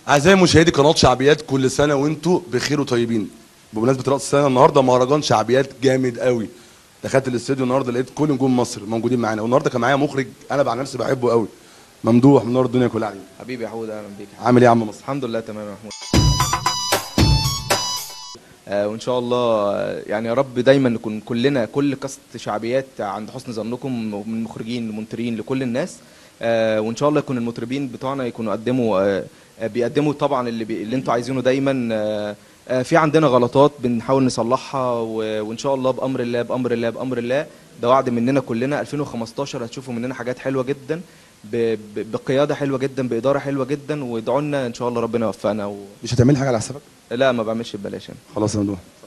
اعزائي مشاهدي قناه شعبيات كل سنه وانتم بخير وطيبين بمناسبه راس السنه النهارده مهرجان شعبيات جامد قوي دخلت الاستوديو النهارده لقيت كل نجوم مصر موجودين معانا والنهارده كان معايا مخرج انا عن نفسي بحبه قوي ممدوح منور الدنيا كلها عليك حبيبي يا حود اهلا بيك عامل ايه يا عم مصر الحمد لله تمام يا محمود آه وان شاء الله آه، يعني يا رب دايما نكون كلنا كل كاست شعبيات عند حسن ظنكم من مخرجين لمنترين لكل الناس آه وان شاء الله يكون المطربين بتوعنا يكونوا قدموا آه آه، بيقدموا طبعا اللي بي اللي انتوا عايزينه دايما آه آه في عندنا غلطات بنحاول نصلحها و- وان شاء الله بامر الله بامر الله بامر الله ده وعد مننا كلنا 2015 هتشوفوا مننا حاجات حلوه جدا ب- ب- بقياده حلوه جدا باداره حلوه جدا وادعوا لنا ان شاء الله ربنا يوفقنا و... مش هتعمل حاجه على حسابك لا ما بعملش ببلاش انا خلاص يا ممدوح